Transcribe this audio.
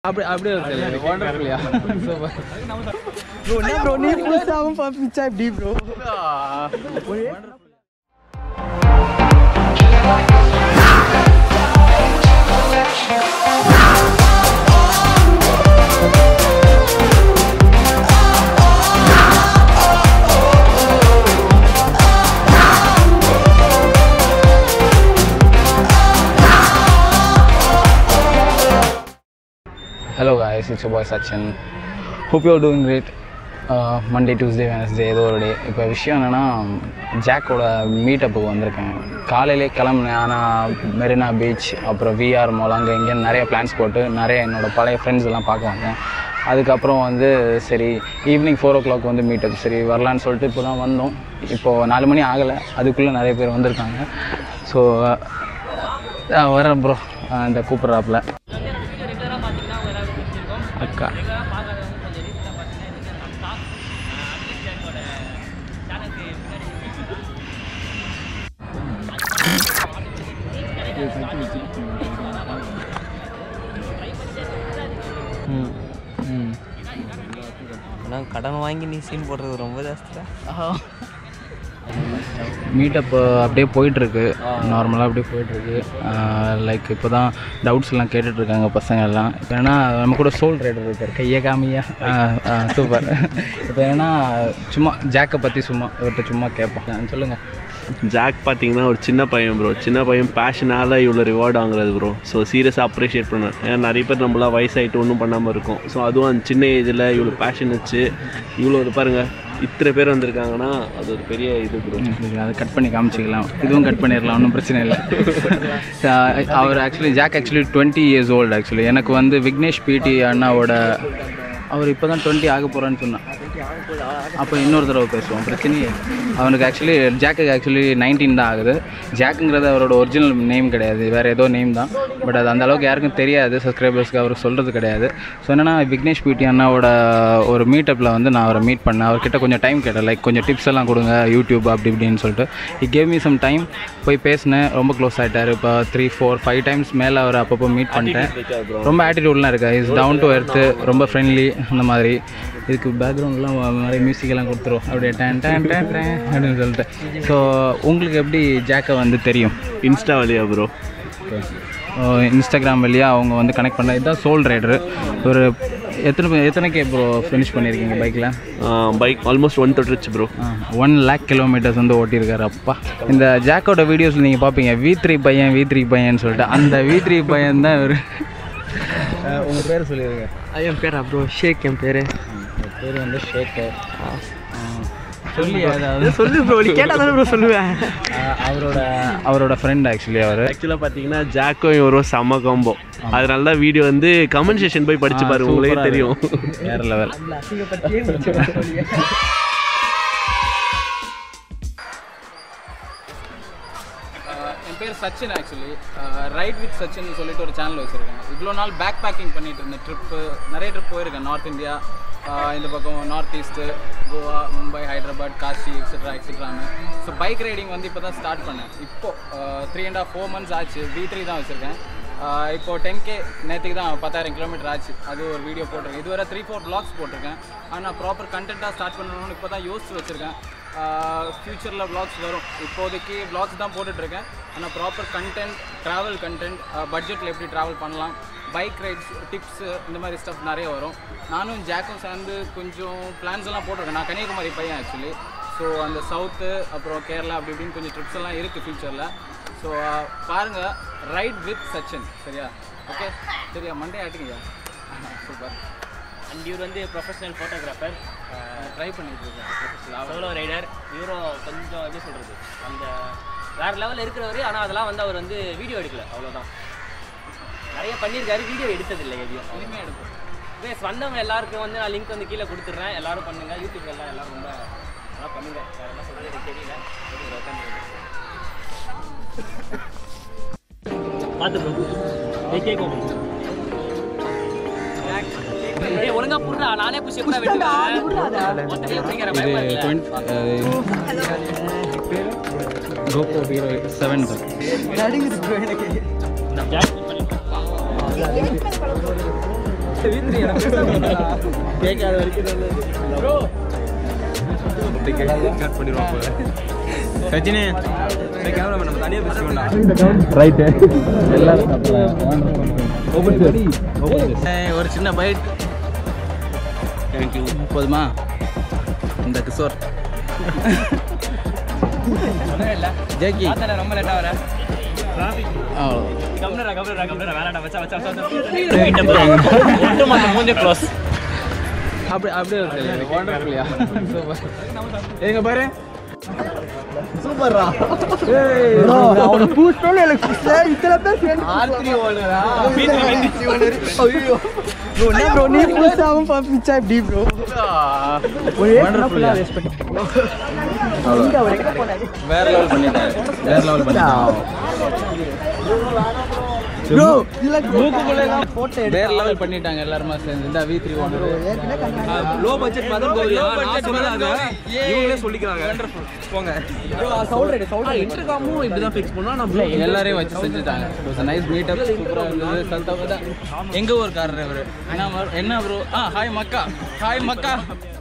அப்படி அப்படியே ஒண்டர்ஃபுல்லியா ப்ரோ என்ன ப்ரோ நீ புதுசாகவும் பிச்சா எப்படி bro hello guys it's boy Sachin hope you're doing great Monday Tuesday Wednesday ஏதோ ஒரு டே இப்போ விஷயம் என்னென்னா ஜாக்கோட மீட்டப்புக்கு வந்திருக்கேன் காலையிலே கிளம்புனேன் ஆனால் மெரினா பீச் அப்புறம் விஆர் மால் அங்கே இங்கே நிறைய பிளான்ஸ் போட்டு நிறைய என்னோட பழைய ஃப்ரெண்ட்ஸ் எல்லாம் பார்க்க வந்தேன் அதுக்கப்புறம் வந்து சரி ஈவினிங் ஃபோர் ஓ கிளாக் வந்து மீட்டப் சரி வரலான்னு சொல்லிட்டு இப்போ தான் வந்தோம் இப்போது நாலு மணி ஆகலை அதுக்குள்ளே நிறைய பேர் வந்திருக்காங்க ஸோ வரேன் ப்ரோ இந்த கூப்பிட்றாப்புல அக்கா ஆனால் கடன் வாங்கி நீ சீன் போடுறது ரொம்ப ஜாஸ்தியா மீட்டப் அப்படியே போயிட்டுருக்கு நார்மலாக அப்படியே போயிட்டுருக்கு லைக் இப்போ தான் டவுட்ஸ் எல்லாம் கேட்டுட்ருக்காங்க பசங்க எல்லாம் இப்போ என்னன்னா நம்ம கூட சோல் ரைடர் இருக்கார் கையை காமியா சூப்பர் இப்போ என்னன்னா சும்மா ஜாக்கை பற்றி சும்மா இவர்கிட்ட சும்மா கேட்போம் சொல்லுங்கள் ஜாக் பார்த்தீங்கன்னா ஒரு சின்ன பையன் ப்ரோ சின்ன பையன் பேஷனால் இவ்வளோ ரிவார்டு வாங்குறது ப்ரோ ஸோ சீரியஸாக அப்ரிஷியேட் பண்ணேன் ஏன்னா நிறைய பேர் நம்மளாம் வயசாகிட்டு ஒன்றும் பண்ணாமல் இருக்கும் ஸோ அதுவும் அந்த சின்ன ஏஜில் இவ்வளோ பேஷன் வச்சு இவ்வளோ இது பாருங்கள் இத்தனை பேர் வந்திருக்காங்கன்னா அது ஒரு பெரிய இது ப்ரோ அதை கட் பண்ணி காமிச்சிக்கலாம் இதுவும் கட் பண்ணிடலாம் ஒன்றும் பிரச்சனை இல்லை அவர் actually Jack actually twenty years old actually எனக்கு வந்து விக்னேஷ் பிடி அண்ணாவோட அவர் இப்போ தான் டுவெண்ட்டி ஆக போகிறான்னு சொன்னான் அப்போ இன்னொரு தடவை பேசுவோம் பிரச்சனையே அவனுக்கு ஆக்சுவலி ஜாக்குக்கு ஆக்சுவலி நைன்டீன் தான் ஆகுது ஜாக்குங்கிறது அவரோட ஒரிஜினல் நேம் கிடையாது வேறு ஏதோ நேம் தான் பட் அது அந்த அளவுக்கு யாருக்கும் தெரியாது சப்ஸ்கிரைபர்ஸ்க்கு அவர் சொல்கிறது கிடையாது ஸோ என்னன்னா விக்னேஷ் பிடி அண்ணாவோட ஒரு மீட்டப்பில் வந்து நான் அவரை மீட் பண்ணேன் அவர்கிட்ட கொஞ்சம் டைம் கேட்டேன் லைக் கொஞ்சம் டிப்ஸ் எல்லாம் கொடுங்க யூடியூப் அப்படி இப்படின்னு சொல்லிட்டு I gave me some time போய் பேசினேன் ரொம்ப க்ளோஸ் ஆகிட்டார் இப்போ த்ரீ ஃபோர் ஃபைவ் டைம்ஸ் மேலே அவர் அப்பப்போ மீட் பண்ணிட்டேன் ரொம்ப ஆட்டிடியூட்லாம் இருக்கா இஸ் டவுன் டு எர்த்து ரொம்ப ஃப்ரெண்ட்லி அந்த மாதிரி இதுக்கு பேக்ரவுண்ட்லாம் நிறைய மியூசிக் எல்லாம் கொடுத்துரும் அப்படியே டேன் டேன் டேன் டேன் அப்படின்னு சொல்லிட்டு ஸோ உங்களுக்கு எப்படி ஜாக்கை வந்து தெரியும் இன்ஸ்டா வழியா ப்ரோ இன்ஸ்டாகிராம் வழியாக அவங்க வந்து கனெக்ட் பண்ண இதுதான் சோல் ரைடரு ஒரு எத்தனை பே- எத்தனை கே ப்ரோ ஃபினிஷ் பண்ணியிருக்கீங்க பைக்கில் பைக் ஆல்மோஸ்ட் ஒன் தொட்டுருச்சு ப்ரோ ஒன் லேக் கிலோமீட்டர்ஸ் வந்து ஓட்டியிருக்காரு அப்பா இந்த ஜாக்கோட வீடியோஸில் நீங்கள் பார்ப்பீங்க வி த்ரீ பையன் வி த்ரீ பையன் சொல்லிட்டு அந்த வி த்ரீ பையன் தான் இவர் உங்கள் பேர் சொல்லிடுங்க என் பேரா ப்ரோ ஷேக் என் பேர் உங்கள் பேர் வந்து ஷேக்கர் சொல்லி அதாவது சொல்லு ப்ரோ நீ கேட்டால் தானே ப்ரோ சொல்லுவேன் அஹ் அவரோட அவரோட ஃப்ரெண்ட் ஆக்சுவலி அவர் ஆக்சுவலாக பார்த்தீங்கன்னா ஜாக்கும் இவரும் செம்ம காம்போ அதனால தான் வீடியோ வந்து கமெண்ட் செஷன் போய் படிச்சு பாருங்க உங்களுக்கே தெரியும் வேறு லெவல் அசிங்கப்பட்டியே என் பேர் Sachin actually ride with Sachin சொல்லிட்டு ஒரு சேனல் வச்சுருக்கேன் இவ்வளோ நாள் பேக் பேக்கிங் பண்ணிட்டு இருந்தேன் ட்ரிப்பு நிறைய ட்ரிப் போயிருக்கேன் நார்த் இந்தியா இந்த பக்கம் north east Goa Mumbai Hyderabad Kashi etcetera எக்ஸெட்ரான்னு ஸோ பைக் ரைடிங் வந்து இப்போ தான் ஸ்டார்ட் பண்ணேன் இப்போ three and half four months ஆச்சு வி த்ரீ தான் வச்சுருக்கேன் இப்போ டென் கே நேற்றுக்கு தான் பத்தாயிரம் கிலோமீட்டர் ஆச்சு அது ஒரு வீடியோ போட்டிருக்கேன் இதுவரை த்ரீ ஃபோர் வ்ளாக்ஸ் போட்டிருக்கேன் ஆனால் ப்ராப்பர் கண்டென்ட்டாக ஸ்டார்ட் பண்ணணும்னு இப்போ தான் யோசிச்சு வச்சுருக்கேன் ஃப்யூச்சரில் vlogs வரும் இப்போதைக்கு vlogs தான் போட்டுட்ருக்கேன் ஆனால் ப்ராப்பர் கண்டென்ட் ட்ராவல் கண்டென்ட் பட்ஜெட்டில் எப்படி ட்ராவல் பண்ணலாம் பைக் ரைட்ஸ் டிப்ஸு இந்த மாதிரி ஸ்டஃப் நிறைய வரும் நானும் ஜாக்கும் சேர்ந்து கொஞ்சம் பிளான்ஸ் எல்லாம் போட்டிருக்கேன் நான் கன்னியாகுமரி பையன் ஆக்சுவலி ஸோ அந்த சவுத்து அப்புறம் கேரளா அப்படி இப்படின்னு கொஞ்சம் ட்ரிப்ஸ் எல்லாம் இருக்குது ஃப்யூச்சரில் ஸோ பாருங்கள் ரைட் வித் சச்சின் சரியா ஓகே சரியா மண்டே ஆட்டுங்கய்யா சூப்பர் அண்ட் இவர் வந்து ப்ரொஃபஷனல் ஃபோட்டோகிராஃபர் ட்ரை பண்ணிட்டு இருக்கேன் சோலோ ரைடர் இவரும் கொஞ்சம் எப்படி சொல்கிறது அந்த வேறு லெவலில் இருக்கிறவர் ஆனால் அதெல்லாம் வந்து அவர் வந்து வீடியோ எடுக்கல அவ்வளோதான் நிறைய பண்ணியிருக்காரு வீடியோ எடுத்ததில்லை எதையும் இனிமே எடுப்போம் பேஸ் வந்தவங்க எல்லாருக்கும் வந்து நான் லிங்க் வந்து கீழே கொடுத்துட்றேன் எல்லாரும் பண்ணுங்கள் யூடியூப் எல்லாம் எல்லாரும் ரொம்ப நல்லா பண்ணுங்க வேறு என்ன சொல்கிறது எனக்கு தெரியல சரி, உட்காந்து பார்த்து ப்ரோ கேட்கும் ஏய் ஒழுங்கா புடுறா நானே புஷ் எப்படா வெட்டுவேன் மொத்தமே பிடிக்கிற பயமா இது இருக்குல்ல டுவெண்ட்டி கோபோ ஹீரோ செவன் தான் நடுங்குது ப்ரோ எனக்கு நான் ஜாக் பண்ணிட்டேன் கேட்காத வரைக்கும் நல்லது சச்சினே கேமரா நம்ம தனியாக பேசிக்கோண்டா ரைட்டு எல்லாரும் ஒரு சின்ன பைட் தேங்க்யூ போதுமா இந்த கிஷோர் ஜேகி ரொம்ப லேட்டாக வர அவ்வளோ கம்னரா கம்னரா கம்னரா வேணாடா வச்சா வச்சா வச்சா ஒட்டுமொத்த மூஞ்ச க்ளோஸ் அப்படி அப்படியே ஒரு ஒண்டர்ஃபுல்லியா சூப்பர் எங்க பாரு சூப்பர்ரா அவனை பூஸ்டோன்னு எனக்கு இத்தனை பேர் சேர்ந்து ஆர்த்தி ஓடுறா ஐயோ ப்ரோ என்ன ப்ரோ நீ புதுசாகவும் பம்பிச்சா எப்படி ப்ரோ ஒரே ஃபுல்லாக வேஸ்ட் பண்ணி இங்க அவர் எங்க போனாரு வேற லெவல் பண்ணிட்டாரு வேற லெவல் பண்ணிட்டாரு ப்ரோ இல்ல மூக்குக்குள்ளலாம் போட்டோ வேற லெவல் பண்ணிட்டாங்க எல்லாருமா சேர்ந்து இந்த வி த்ரீ ஒன்று லோ பட்ஜெட் மதன் கௌரி நான் சொன்னதாக இவங்களே சொல்லிக்கிறாங்க போங்க சவுண்ட் ரெடி சவுண்ட் இன்டர்காமும் இப்படி தான் ஃபிக்ஸ் பண்ணா நம்ம எல்லாரையும் வச்சு செஞ்சுட்டாங்க இட் நைஸ் மீட் அப் சூப்பராக இருந்தது சல்தா எங்க ஊர்க்காரர் இவர் என்ன bro- என்ன ப்ரோ ஆ ஹாய் மக்கா ஹாய் மக்கா